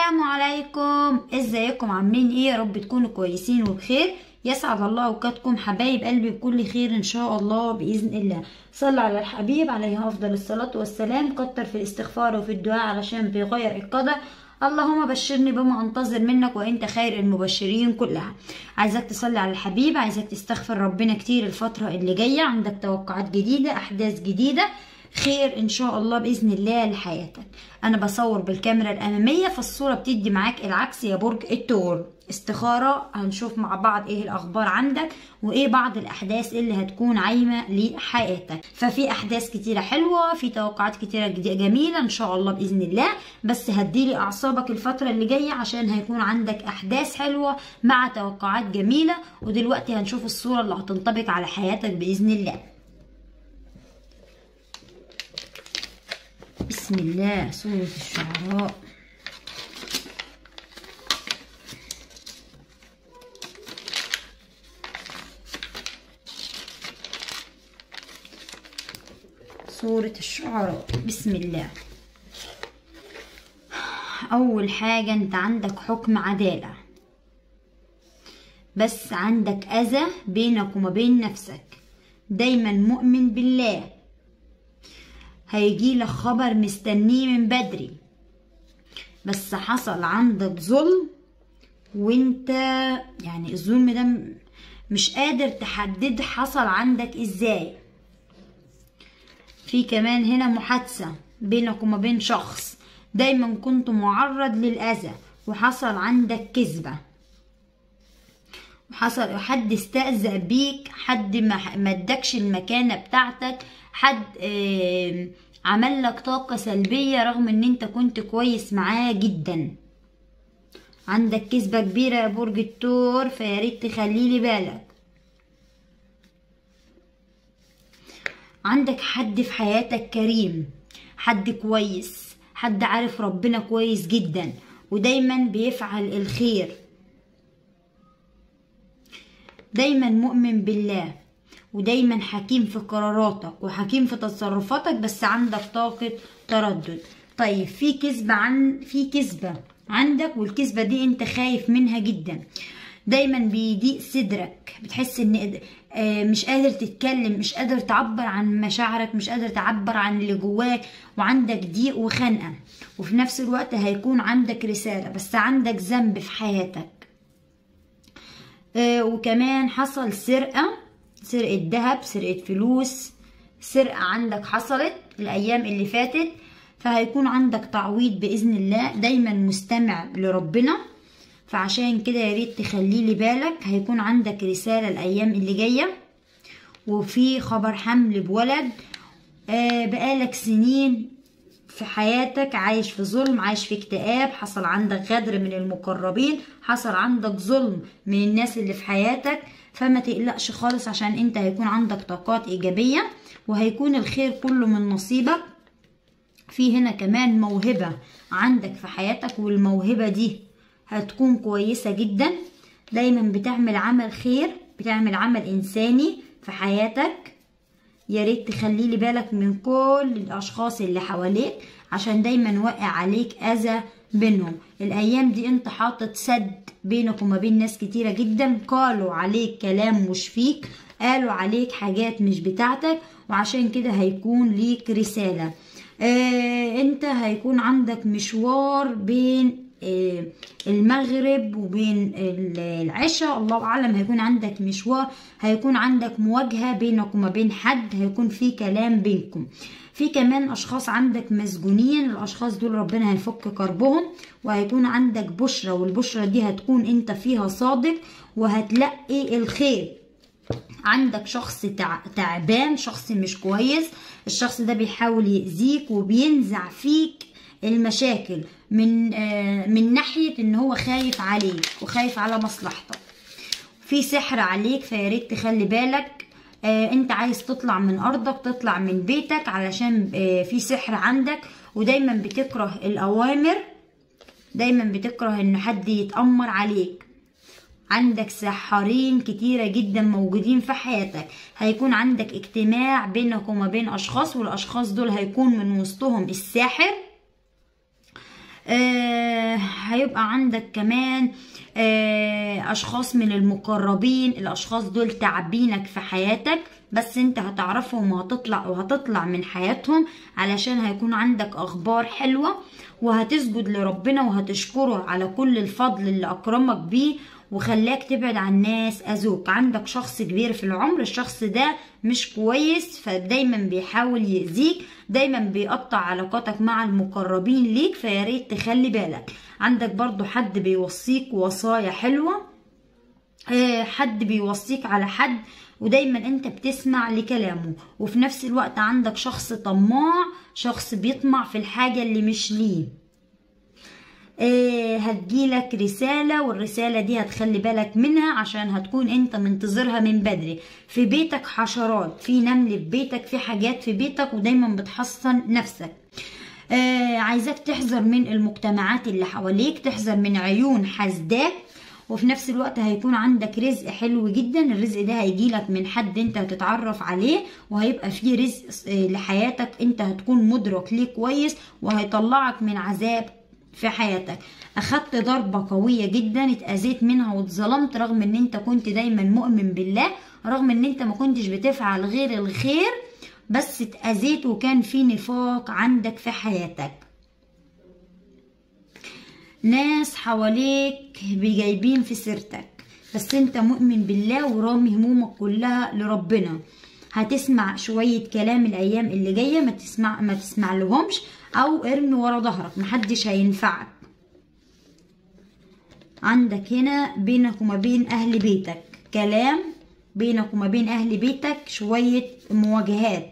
السلام عليكم ازيكم عاملين ايه يا رب تكونوا كويسين وبخير يسعد الله اوقاتكم حبايب قلبي بكل خير ان شاء الله باذن الله صلى على الحبيب عليه افضل الصلاه والسلام كتر في الاستغفار وفي الدعاء علشان بيغير القدر اللهم بشرني بما انتظر منك وانت خير المبشرين كلها عايزاك تصلي على الحبيب عايزاك تستغفر ربنا كتير الفتره اللي جايه عندك توقعات جديده احداث جديده خير ان شاء الله باذن الله لحياتك انا بصور بالكاميرا الاماميه فالصوره بتدي معاك العكس يا برج الثور استخاره هنشوف مع بعض ايه الاخبار عندك وايه بعض الاحداث اللي هتكون عايمه لحياتك ففي احداث كتيره حلوه في توقعات كتيره جميله ان شاء الله باذن الله بس هديلي اعصابك الفتره اللي جايه عشان هيكون عندك احداث حلوه مع توقعات جميله ودلوقتي هنشوف الصوره اللي هتنطبق على حياتك باذن الله بسم الله سورة الشعراء سورة الشعراء بسم الله أول حاجة أنت عندك حكم عدالة بس عندك أذى بينك وما بين نفسك دايما مؤمن بالله هيجيلك خبر مستنيه من بدري بس حصل عندك ظلم وانت يعني الظلم ده مش قادر تحدد حصل عندك ازاي في كمان هنا محادثة بينك وما بين شخص دايما كنت معرض للأذى وحصل عندك كذبة وحصل حد استأذى بيك حد ما ادكش المكانة بتاعتك حد اه عمل لك طاقة سلبية رغم ان انت كنت كويس معاه جدا عندك كذبة كبيرة يا برج الثور فياريت تخليلي بالك عندك حد في حياتك كريم حد كويس حد عارف ربنا كويس جدا ودايما بيفعل الخير دايما مؤمن بالله ودايما حكيم في قراراتك وحكيم في تصرفاتك بس عندك طاقة تردد طيب في كذبة عن في كذبة عندك والكذبة دي انت خايف منها جدا دايما بيضيق صدرك بتحس ان مش قادر تتكلم مش قادر تعبر عن مشاعرك مش قادر تعبر عن اللي جواك وعندك ضيق وخنقة وفي نفس الوقت هيكون عندك رسالة بس عندك ذنب في حياتك وكمان حصل سرقة سرقة ذهب سرقة فلوس سرقة عندك حصلت الأيام اللي فاتت فهيكون عندك تعويض بإذن الله دايما مستمع لربنا فعشان كده يا ريت تخليلي بالك هيكون عندك رسالة الأيام اللي جاية وفي خبر حمل بولد آه بقالك سنين في حياتك عايش في ظلم عايش في اكتئاب حصل عندك غدر من المقربين حصل عندك ظلم من الناس اللي في حياتك فما تقلقش خالص عشان انت هيكون عندك طاقات ايجابية وهيكون الخير كله من نصيبك في هنا كمان موهبة عندك في حياتك والموهبة دي هتكون كويسة جدا دايما بتعمل عمل خير بتعمل عمل انساني في حياتك يا ريت تخليلي بالك من كل الاشخاص اللي حواليك عشان دايما واقع عليك اذى بينهم الايام دي انت حاطط سد بينك وما بين ناس كتيره جدا قالوا عليك كلام مش فيك قالوا عليك حاجات مش بتاعتك وعشان كده هيكون ليك رساله آه انت هيكون عندك مشوار بين آه المغرب وبين العشاء الله اعلم هيكون عندك مشوار هيكون عندك مواجهه بينك وما بين حد هيكون في كلام بينكم في كمان اشخاص عندك مسجونين الاشخاص دول ربنا هيفك كربهم وهيكون عندك بشرة والبشرة دي هتكون انت فيها صادق وهتلقي الخير عندك شخص تعبان شخص مش كويس الشخص ده بيحاول يأذيك وبينزع فيك المشاكل من آه من ناحية ان هو خايف عليك وخايف على مصلحتك في سحر عليك فياريت تخلي بالك آه انت عايز تطلع من ارضك تطلع من بيتك علشان آه في سحر عندك ودايما بتكره الاوامر دايما بتكره ان حد يتأمر عليك عندك سحارين كتيرة جدا موجودين في حياتك هيكون عندك اجتماع بينك وما بين اشخاص والاشخاص دول هيكون من وسطهم الساحر آه هيبقى عندك كمان آه، اشخاص من المقربين الاشخاص دول تعبينك في حياتك بس انت هتعرفهم وهتطلع وهتطلع من حياتهم علشان هيكون عندك اخبار حلوة وهتسجد لربنا وهتشكره على كل الفضل اللي اكرمك بيه وخلاك تبعد عن ناس اذوك عندك شخص كبير في العمر الشخص ده مش كويس فدايما بيحاول يأذيك دايما بيقطع علاقاتك مع المقربين ليك فياريت تخلي بالك عندك برضو حد بيوصيك وصايا حلوة آه، حد بيوصيك على حد ودايما انت بتسمع لكلامه وفي نفس الوقت عندك شخص طماع شخص بيطمع في الحاجة اللي مش ليه آه، هتجيلك رسالة والرسالة دي هتخلي بالك منها عشان هتكون انت منتظرها من بدري في بيتك حشرات في نمل في بيتك في حاجات في بيتك ودايما بتحصن نفسك آه عايزاك تحذر من المجتمعات اللي حواليك تحذر من عيون حاسداك وفي نفس الوقت هيكون عندك رزق حلو جدا الرزق ده هيجيلك من حد انت هتتعرف عليه وهيبقى فيه رزق آه، لحياتك انت هتكون مدرك ليه كويس وهيطلعك من عذاب في حياتك اخدت ضربة قوية جدا اتأذيت منها واتظلمت رغم ان انت كنت دايما مؤمن بالله رغم ان انت ما كنتش بتفعل غير الخير بس اتأذيت وكان في نفاق عندك في حياتك ناس حواليك بجايبين في سيرتك بس انت مؤمن بالله ورامي همومك كلها لربنا هتسمع شوية كلام الأيام اللي جاية ما تسمع ما تسمع لهمش أو ارمي ورا ظهرك محدش هينفعك عندك هنا بينك وما بين أهل بيتك كلام بينك وما بين أهل بيتك شوية مواجهات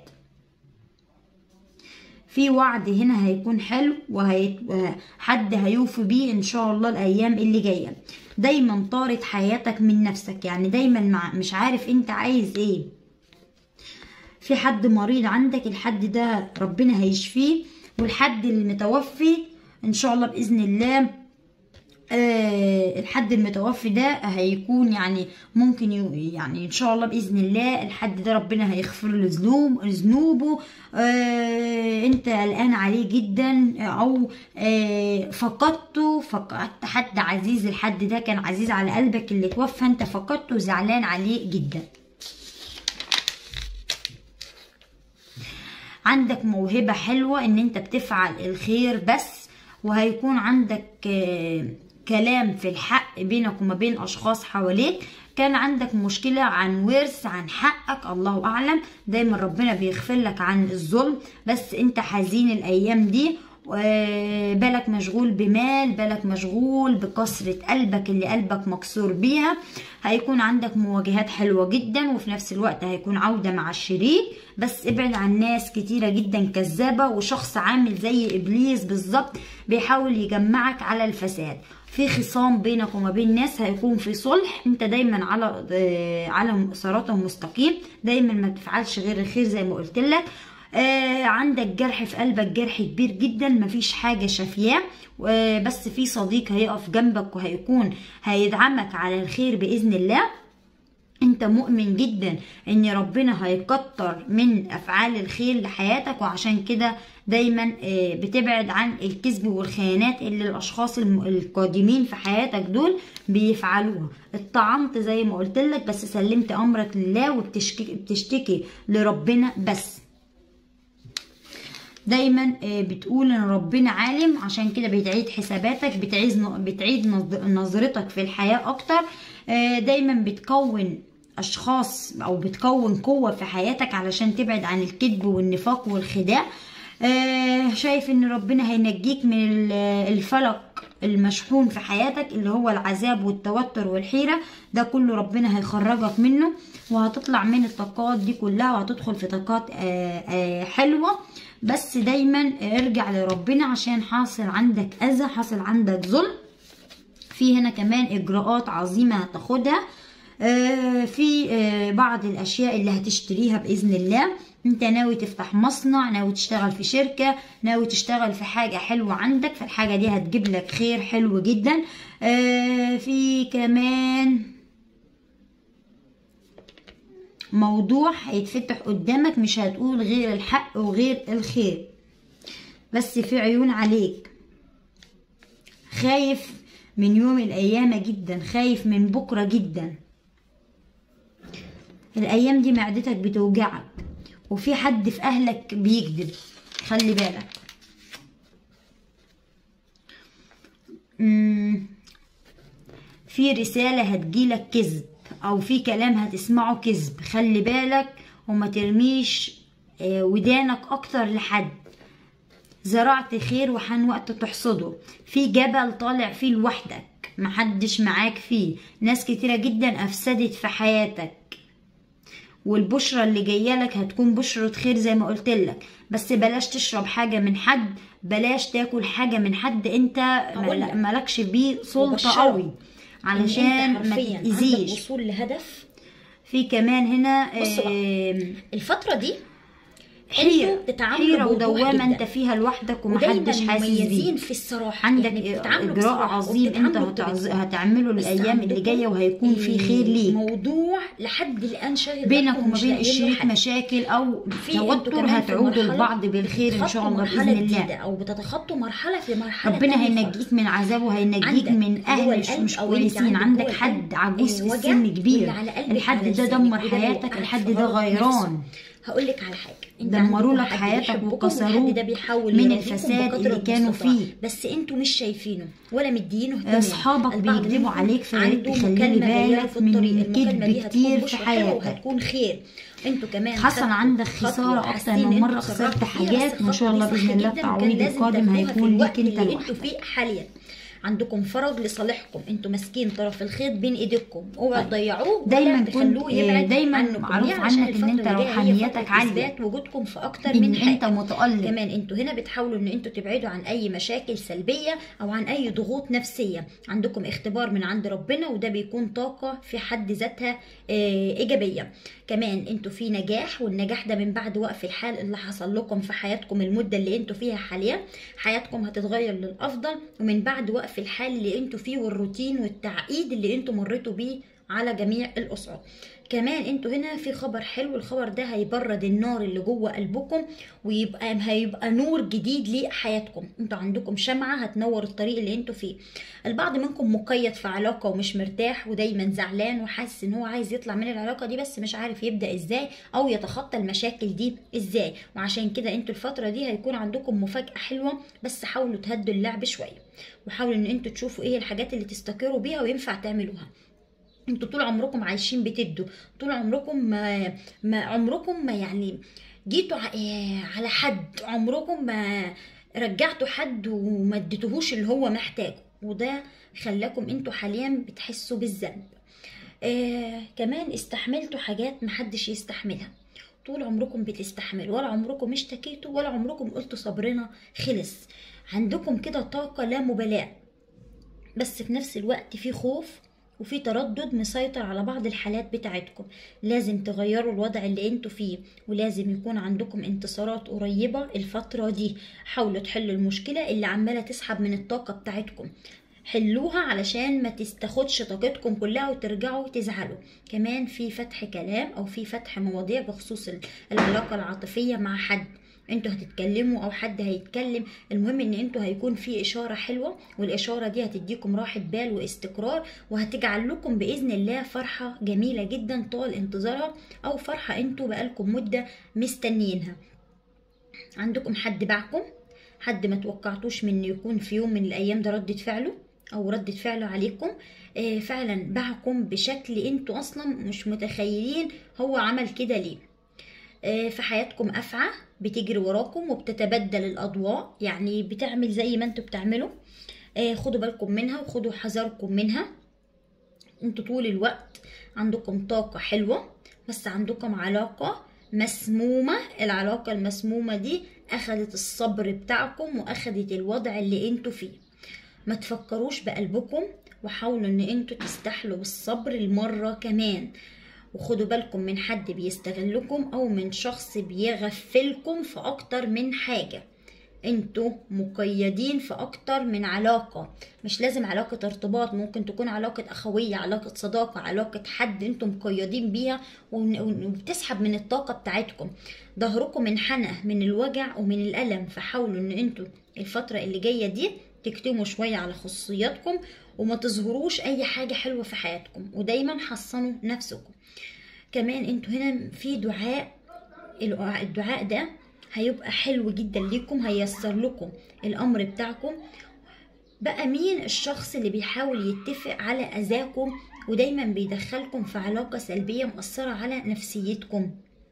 في وعد هنا هيكون حلو وحد هيوفي بيه ان شاء الله الايام اللي جايه دايما طارت حياتك من نفسك يعني دايما مع مش عارف انت عايز ايه في حد مريض عندك الحد ده ربنا هيشفيه والحد المتوفي ان شاء الله باذن الله آه الحد المتوفي ده هيكون يعني ممكن ي- يعني ان شاء الله باذن الله الحد ده ربنا هيغفر له ذنوب ذنوبه آه انت قلقان عليه جدا او آه فقدته فقدت حد عزيز الحد ده كان عزيز على قلبك اللي توفى انت فقدته زعلان عليه جدا عندك موهبة حلوة ان انت بتفعل الخير بس وهيكون عندك آه، كلام في الحق بينك وما بين اشخاص حواليك كان عندك مشكلة عن ورث عن حقك الله اعلم دايما ربنا بيغفر لك عن الظلم بس انت حزين الايام دي و- بالك مشغول بمال بالك مشغول بكسرة قلبك اللي قلبك مكسور بيها هيكون عندك مواجهات حلوة جدا وفي نفس الوقت هيكون عودة مع الشريك بس ابعد عن ناس كتيرة جدا كذابة وشخص عامل زي إبليس بالظبط بيحاول يجمعك على الفساد في خصام بينك وما بين ناس هيكون في صلح انت دايما على آه، على صراط مستقيم دايما ما تفعلش غير الخير زي ما قلت لك آه عندك جرح في قلبك جرح كبير جدا مفيش حاجة شافياه آه بس في صديق هيقف جنبك وهيكون هيدعمك على الخير بإذن الله انت مؤمن جدا ان ربنا هيكتر من افعال الخير لحياتك وعشان كده دايما آه، بتبعد عن الكذب والخيانات اللي الاشخاص الم- القادمين في حياتك دول بيفعلوها اتطعمت زي ما قلت لك بس سلمت امرك لله وبتشكي بتشتكي لربنا بس دايما آه، بتقول ان ربنا عالم عشان كده بتعيد حساباتك بتعيد بتعيد نظ- نظرتك في الحياة اكتر آه، دايما بتكون اشخاص او بتكون قوة في حياتك علشان تبعد عن الكذب والنفاق والخداع آه، شايف ان ربنا هينجيك من ال- الفلق المشحون في حياتك اللي هو العذاب والتوتر والحيرة ده كله ربنا هيخرجك منه وهتطلع من الطاقات دي كلها وهتدخل في طاقات آه، آه، حلوة بس دايما ارجع لربنا عشان حاصل عندك اذى حاصل عندك ظلم في هنا كمان اجراءات عظيمه هتاخدها آه، في آه، بعض الاشياء اللي هتشتريها باذن الله انت ناوي تفتح مصنع ناوي تشتغل في شركة ناوي تشتغل في حاجة حلوة عندك فالحاجة دي هتجيب لك خير حلو جدا آه، في كمان موضوع هيتفتح قدامك مش هتقول غير الحق وغير الخير بس في عيون عليك خايف من يوم الايام جدا خايف من بكره جدا الايام دي معدتك بتوجعك وفي حد في اهلك بيكذب خلي بالك مم. في رسالة هتجيلك كذب أو في كلام هتسمعه كذب خلي بالك وما ترميش آه، ودانك أكتر لحد زرعت خير وحان وقت تحصده في جبل طالع فيه لوحدك محدش معاك فيه ناس كتيرة جدا أفسدت في حياتك والبشرة اللي جاية لك هتكون بشرة خير زي ما قلت لك بس بلاش تشرب حاجة من حد بلاش تاكل حاجة من حد انت هقول لك. مل- مالكش بيه سلطة وبشرك قوي إن علشان أنت ما حرفياً عندك تأذيش وصول لهدف في كمان هنا بص بقى. آم، الفترة دي حيرة انتوا بتتعاملوا حيرة بوضوح ودوامة جدا. انت فيها لوحدك ومحدش ودايما حاسس مميزين بيك في الصراحة عندك يعني بتتعاملوا اجراء بصراحة عظيم انت وبتتعاملوا هتعز- بصدق. هتعمله بس الايام اللي عندكم جايه وهيكون في خير ليك موضوع لحد الان شاغل بينك بالكم وما مش بين لاقيين له الشريك حل. مشاكل او في انتوا توتر كمان في هتعودوا مرحلة لبعض بالخير ان شاء بتخطوا الله مرحلة باذن جديدة الله او بتتخطوا مرحلة في مرحلة ربنا تانية خالص. هينجيك من عذابه هينجيك عندك من جوه اهل مش, القلب مش أو أنت كويسين عندك عندك جوه حد القلب عجوز في الوجع السن اللي كبير على قلبك الحد على ده لسانك دمر وده اللي حياتك وقعك الحد في ده غلط غيران نفسه. هقول لك على حاجه انت دمروا عندكم لك حد حياتك بيحبكم وكسروك والحد ده بيحاول من يرضيكم الفساد بقدر اللي كانوا المستطاع. فيه. بس انتوا مش شايفينه ولا مدينه اهتمام اصحابك البعض بيكذبوا منكم عليك في غير عنده تخلي مكالمة جاية بالك في من الطريق. المكالمة كذب دي هتكون كتير في بشرى حلوة حياتك. وهتكون خير انتوا كمان حصل خدتوا عندك خطوة خسارة أكتر وحاسين من إن مرة انتوا خسرت اتصرفتوا فيها، حاجات بس وإن شاء الله الخطوة دي بإذن الله صح جدا وكان التعويض لازم القادم تاخدوها في هيكون ليك الوقت أنت اللي لوحدك انتوا فيه حاليا عندكم فرج لصالحكم انتوا ماسكين طرف الخيط بين ايديكم اوعوا تضيعوه دايماً ولا كنت- تخلوه يبعد دايماً عنكم معروف ليه؟ عشان عنك إن الفترة أنت اللي جاية هي روحانيتك فترة عالية. إثبات وجودكم في اكتر ان من حاجه انت متألق كمان انتوا هنا بتحاولوا ان انتوا تبعدوا عن اي مشاكل سلبيه او عن اي ضغوط نفسيه عندكم اختبار من عند ربنا وده بيكون طاقه في حد ذاتها آه، ايجابيه كمان انتوا في نجاح والنجاح ده من بعد وقف الحال اللي حصل لكم في حياتكم المده اللي انتوا فيها حاليا حياتكم هتتغير للافضل ومن بعد وقف الحال اللي انتوا فيه والروتين والتعقيد اللي انتوا مريتوا بيه على جميع الاصعد كمان انتوا هنا في خبر حلو الخبر ده هيبرد النار اللي جوه قلبكم ويبقى هيبقى نور جديد لحياتكم انتوا عندكم شمعة هتنور الطريق اللي انتوا فيه البعض منكم مقيد في علاقة ومش مرتاح ودايما زعلان وحاسس ان هو عايز يطلع من العلاقة دي بس مش عارف يبدأ ازاي او يتخطى المشاكل دي ازاي وعشان كده انتوا الفترة دي هيكون عندكم مفاجأة حلوة بس حاولوا تهدوا اللعب شوية وحاولوا ان انتوا تشوفوا ايه الحاجات اللي تستقروا بيها وينفع تعملوها انتوا طول عمركم عايشين بتدوا طول عمركم ما, ما عمركم ما يعني جيتوا ع- آه، على حد عمركم ما رجعتوا حد وما اديتوهوش اللي هو محتاجه وده خلاكم انتوا حاليا بتحسوا بالذنب آه كمان استحملتوا حاجات محدش يستحملها طول عمركم بتستحملوا ولا عمركم اشتكيتوا ولا عمركم قلتوا صبرنا خلص عندكم كده طاقة لا مبالاة بس في نفس الوقت في خوف وفي تردد مسيطر على بعض الحالات بتاعتكم لازم تغيروا الوضع اللي انتوا فيه ولازم يكون عندكم انتصارات قريبة الفترة دي حاولوا تحلوا المشكلة اللي عمالة تسحب من الطاقة بتاعتكم حلوها علشان ما تستخدش طاقتكم كلها وترجعوا تزعلوا كمان في فتح كلام او في فتح مواضيع بخصوص ال- العلاقة العاطفية مع حد انتوا هتتكلموا او حد هيتكلم المهم ان انتوا هيكون في اشارة حلوة والاشارة دي هتديكم راحة بال واستقرار وهتجعل لكم باذن الله فرحة جميلة جدا طال انتظارها او فرحة انتوا بقالكم مدة مستنيينها عندكم حد باعكم حد ما توقعتوش من إنه يكون في يوم من الايام ده ردة فعله او ردة فعله عليكم آه، فعلا باعكم بشكل انتوا اصلا مش متخيلين هو عمل كده ليه آه، في حياتكم أفعى بتجري وراكم وبتتبدل الأضواء يعني بتعمل زي ما انتوا بتعملوا آه، خدوا بالكم منها وخدوا حذركم منها انتوا طول الوقت عندكم طاقة حلوة بس عندكم علاقة مسمومة العلاقة المسمومة دي أخدت الصبر بتاعكم وأخدت الوضع اللي انتوا فيه ما تفكروش بقلبكم وحاولوا ان انتوا تستحلوا بالصبر المرة كمان وخدوا بالكم من حد بيستغلكم او من شخص بيغفلكم في اكتر من حاجة انتوا مقيدين في اكتر من علاقة مش لازم علاقة ارتباط ممكن تكون علاقة اخوية علاقة صداقة علاقة حد انتوا مقيدين بيها ون- ون- وبتسحب من الطاقة بتاعتكم ظهركم منحنى من الوجع ومن الالم فحاولوا ان انتوا الفترة اللي جاية دي تكتموا شوية على خصوصياتكم وما تظهروش اي حاجة حلوة في حياتكم ودايما حصنوا نفسكم كمان انتوا هنا في دعاء الدعاء ده هيبقى حلو جدا ليكم هيسر لكم الامر بتاعكم بقى مين الشخص اللي بيحاول يتفق على اذاكم ودايما بيدخلكم في علاقة سلبية مؤثرة على نفسيتكم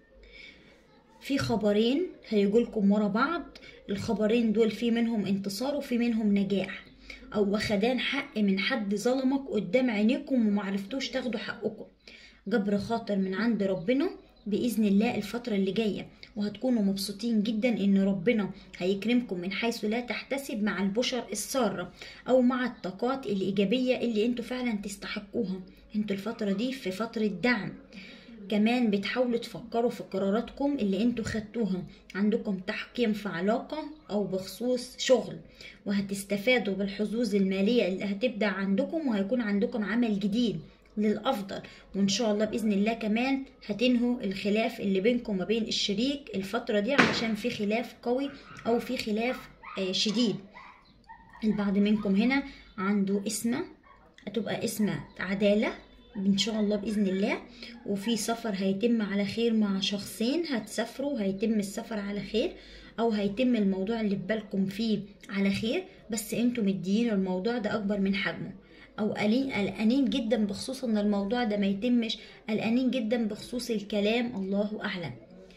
في خبرين هيجولكم ورا بعض الخبرين دول في منهم انتصار وفي منهم نجاح او واخدان حق من حد ظلمك قدام عينيكم ومعرفتوش تاخدوا حقكم جبر خاطر من عند ربنا بإذن الله الفترة اللي جاية وهتكونوا مبسوطين جدا إن ربنا هيكرمكم من حيث لا تحتسب مع البشر السارة أو مع الطاقات الإيجابية اللي انتوا فعلا تستحقوها انتوا الفترة دي في فترة دعم كمان بتحاولوا تفكروا في قراراتكم اللي انتوا خدتوها عندكم تحكيم في علاقة او بخصوص شغل وهتستفادوا بالحظوظ المالية اللي هتبدأ عندكم وهيكون عندكم عمل جديد للأفضل وإن شاء الله بإذن الله كمان هتنهوا الخلاف اللي بينكم وما بين الشريك الفترة دي علشان في خلاف قوي أو في خلاف شديد البعض منكم هنا عنده اسمه هتبقى اسمه عدالة ان شاء الله باذن الله وفي سفر هيتم على خير مع شخصين هتسافروا هيتم السفر على خير او هيتم الموضوع اللي في بالكم فيه على خير بس انتوا مديين الموضوع ده اكبر من حجمه او قلقانين جدا بخصوص ان الموضوع ده ما يتمش قلقانين جدا بخصوص الكلام الله اعلم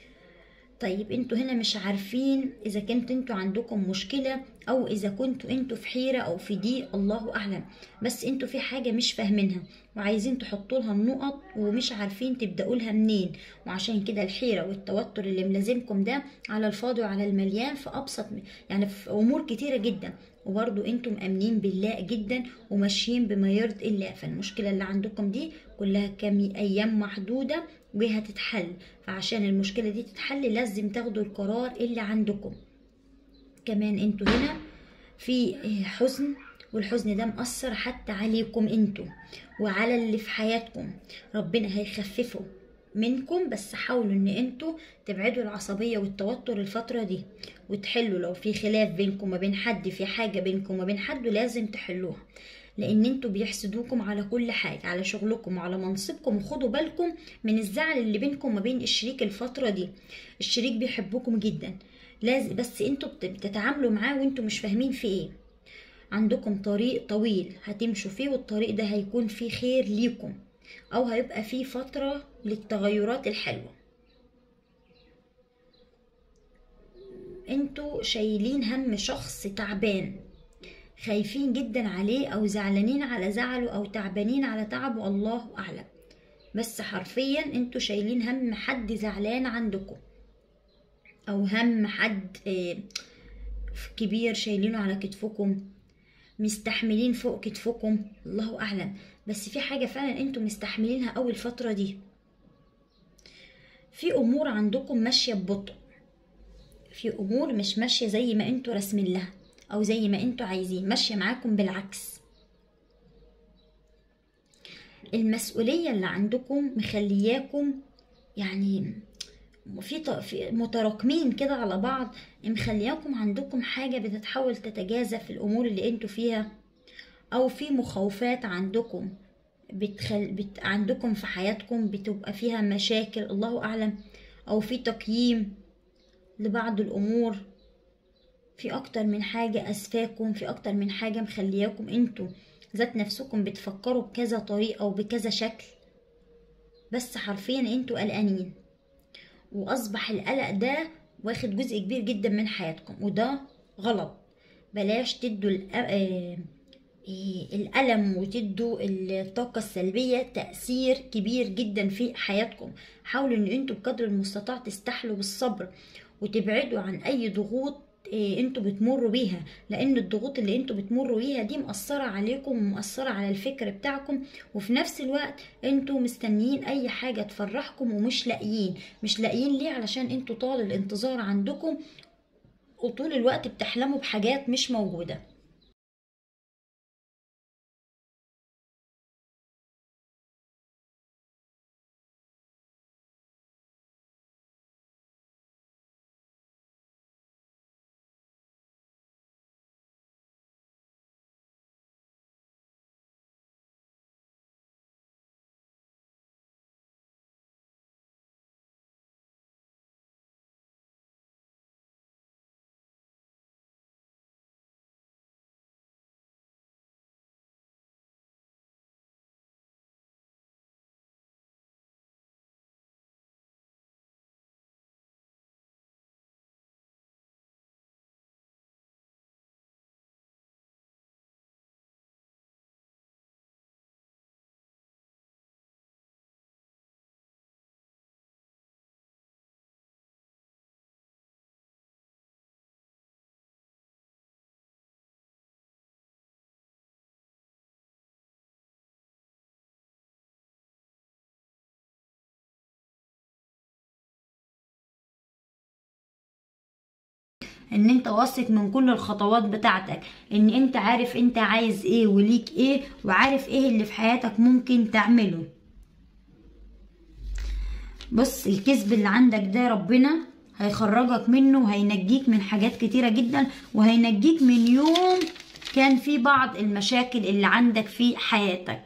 طيب انتوا هنا مش عارفين اذا كنت انتوا عندكم مشكلة او اذا كنتوا انتوا في حيرة او في ضيق الله اعلم بس انتوا في حاجة مش فاهمينها وعايزين تحطوا لها النقط ومش عارفين تبدأوا لها منين وعشان كده الحيرة والتوتر اللي ملازمكم ده على الفاضي وعلى المليان في ابسط يعني في امور كتيرة جدا وبرضو انتم مأمنين بالله جدا وماشيين بما يرضي الله فالمشكلة اللي عندكم دي كلها كام ايام محدودة وهتتحل فعشان المشكلة دي تتحل لازم تاخدوا القرار اللي عندكم كمان انتوا هنا في حزن والحزن ده مأثر حتى عليكم انتوا وعلى اللي في حياتكم ربنا هيخففه منكم بس حاولوا ان انتوا تبعدوا العصبية والتوتر الفترة دي وتحلوا لو في خلاف بينكم وبين حد في حاجة بينكم وبين حد لازم تحلوها لان انتوا بيحسدوكم على كل حاجة على شغلكم وعلى منصبكم وخدوا بالكم من الزعل اللي بينكم وما بين الشريك الفترة دي الشريك بيحبكم جدا لازم بس انتوا بتتعاملوا معاه وانتوا مش فاهمين في ايه عندكم طريق طويل هتمشوا فيه والطريق ده هيكون فيه خير ليكم او هيبقى فيه فترة للتغيرات الحلوة انتوا شايلين هم شخص تعبان خايفين جدا عليه او زعلانين على زعله او تعبانين على تعبه الله اعلم بس حرفيا انتوا شايلين هم حد زعلان عندكم او هم حد كبير شايلينه على كتفكم مستحملين فوق كتفكم الله اعلم بس في حاجة فعلا انتوا مستحملينها اول فترة دي في امور عندكم ماشية ببطء في امور مش ماشية زي ما انتوا راسمين لها او زي ما انتوا عايزين ماشية معاكم بالعكس المسؤولية اللي عندكم مخلياكم يعني في متراكمين كده على بعض مخلياكم عندكم حاجة بتتحاول تتجازى في الأمور اللي انتوا فيها أو في مخاوفات عندكم بتخل... بت... عندكم في حياتكم بتبقى فيها مشاكل الله أعلم أو في تقييم لبعض الأمور في أكتر من حاجة أسفاكم في أكتر من حاجة مخلياكم انتوا ذات نفسكم بتفكروا بكذا طريقة أو بكذا شكل بس حرفيا انتوا قلقانين واصبح القلق ده واخد جزء كبير جدا من حياتكم وده غلط بلاش تدوا الألم وتدوا الطاقة السلبية تأثير كبير جدا في حياتكم حاولوا ان انتوا بقدر المستطاع تستحلوا بالصبر وتبعدوا عن اي ضغوط انتوا بتمروا بيها لان الضغوط اللي انتوا بتمروا بيها دي مأثرة عليكم ومأثرة على الفكر بتاعكم وفي نفس الوقت انتوا مستنيين اي حاجة تفرحكم ومش لاقيين مش لاقيين ليه علشان انتوا طال الانتظار عندكم وطول الوقت بتحلموا بحاجات مش موجوده ان انت واثق من كل الخطوات بتاعتك ان انت عارف انت عايز ايه وليك ايه وعارف ايه اللي في حياتك ممكن تعمله بص الكذب اللي عندك ده ربنا هيخرجك منه وهينجيك من حاجات كتيرة جدا وهينجيك من يوم كان في بعض المشاكل اللي عندك في حياتك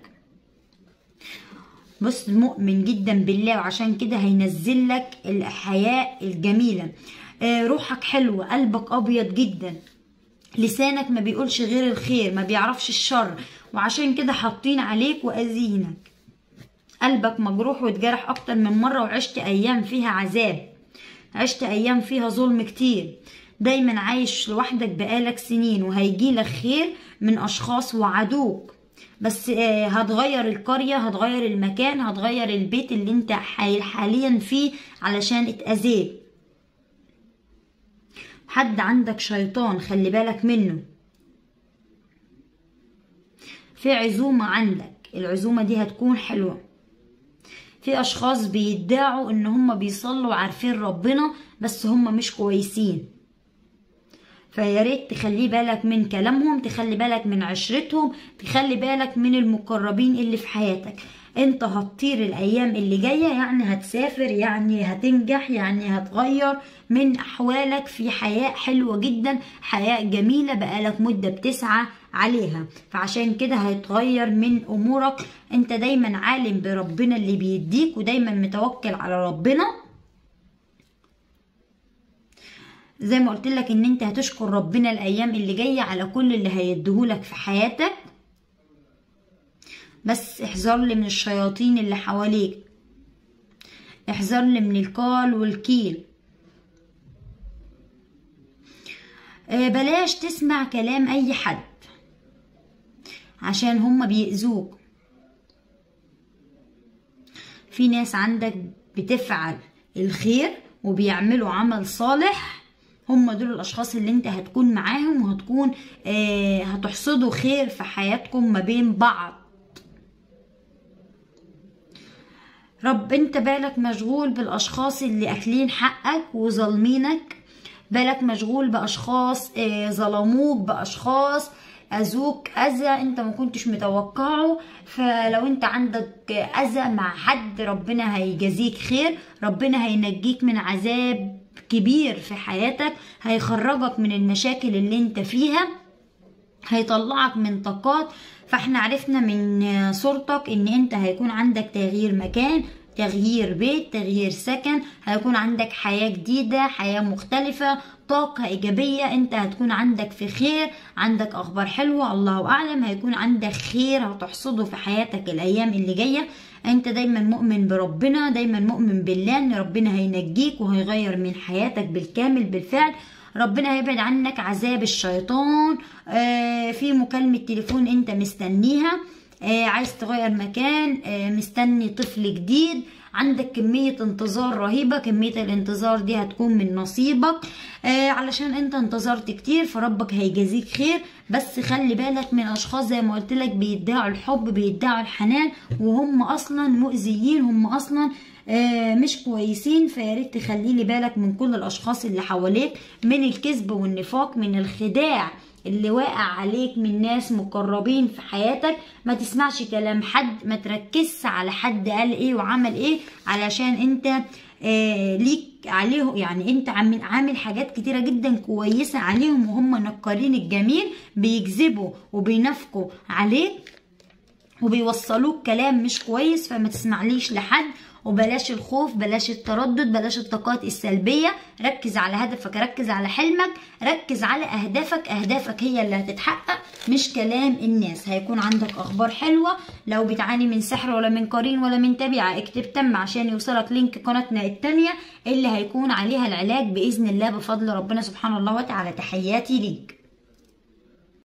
بص مؤمن جدا بالله وعشان كده هينزل لك الحياة الجميلة آه، روحك حلوة قلبك أبيض جدا لسانك ما بيقولش غير الخير ما بيعرفش الشر وعشان كده حاطين عليك وأذينك قلبك مجروح واتجرح أكتر من مرة وعشت أيام فيها عذاب عشت أيام فيها ظلم كتير دايما عايش لوحدك بقالك سنين وهيجيلك خير من أشخاص وعدوك بس آه، هتغير القرية هتغير المكان هتغير البيت اللي انت حي- حاليا فيه علشان اتأذيت حد عندك شيطان خلي بالك منه في عزومة عندك العزومة دي هتكون حلوة في اشخاص بيدعوا ان هم بيصلوا عارفين ربنا بس هم مش كويسين فيا ريت تخلي بالك من كلامهم تخلي بالك من عشرتهم تخلي بالك من المقربين اللي في حياتك انت هتطير الايام اللي جايه يعني هتسافر يعني هتنجح يعني هتغير من احوالك في حياه حلوه جدا حياه جميله بقالك مده بتسعى عليها فعشان كده هيتغير من امورك انت دايما عالم بربنا اللي بيديك ودايما متوكل على ربنا زي ما قلت لك ان انت هتشكر ربنا الايام اللي جايه على كل اللي هيديهولك في حياتك بس احذر لي من الشياطين اللي حواليك احذر لي من القال والكيل آه، بلاش تسمع كلام اي حد عشان هما بيأذوك في ناس عندك بتفعل الخير وبيعملوا عمل صالح هم دول الاشخاص اللي انت هتكون معاهم وهتكون آه هتحصدوا خير في حياتكم ما بين بعض رب انت بالك مشغول بالاشخاص اللي اكلين حقك وظالمينك بالك مشغول باشخاص آه، ظلموك باشخاص اذوك اذى انت ما كنتش متوقعه فلو انت عندك اذى مع حد ربنا هيجازيك خير ربنا هينجيك من عذاب كبير في حياتك هيخرجك من المشاكل اللي انت فيها هيطلعك من طاقات فاحنا عرفنا من صورتك ان انت هيكون عندك تغيير مكان تغيير بيت تغيير سكن هيكون عندك حياة جديدة حياة مختلفة طاقة إيجابية أنت هتكون عندك في خير عندك أخبار حلوة الله أعلم هيكون عندك خير هتحصده في حياتك الأيام اللي جاية أنت دايما مؤمن بربنا دايما مؤمن بالله أن ربنا هينجيك وهيغير من حياتك بالكامل بالفعل ربنا هيبعد عنك عذاب الشيطان آه في مكالمة تليفون انت مستنيها آه عايز تغير مكان آه مستني طفل جديد عندك كمية انتظار رهيبة كمية الانتظار دي هتكون من نصيبك آه علشان انت انتظرت كتير فربك هيجازيك خير بس خلي بالك من اشخاص زي ما قلت لك بيدعوا الحب بيدعوا الحنان وهم اصلا مؤذيين هم اصلا آه مش كويسين فياريت تخلي لي بالك من كل الاشخاص اللي حواليك من الكذب والنفاق من الخداع اللي واقع عليك من ناس مقربين في حياتك ما تسمعش كلام حد ما تركزش على حد قال ايه وعمل ايه علشان انت آه ليك عليهم يعني انت عامل عامل حاجات كتيره جدا كويسه عليهم وهم نكارين الجميل بيكذبوا وبينافقوا عليك وبيوصلوك كلام مش كويس فما تسمعليش لحد وبلاش الخوف بلاش التردد بلاش الطاقات السلبية ركز على هدفك ركز على حلمك ركز على أهدافك أهدافك هي اللي هتتحقق مش كلام الناس هيكون عندك أخبار حلوة لو بتعاني من سحر ولا من قرين ولا من تبعة اكتب تم عشان يوصلك لينك قناتنا التانية اللي هيكون عليها العلاج بإذن الله بفضل ربنا سبحانه الله وتعالى تحياتي ليك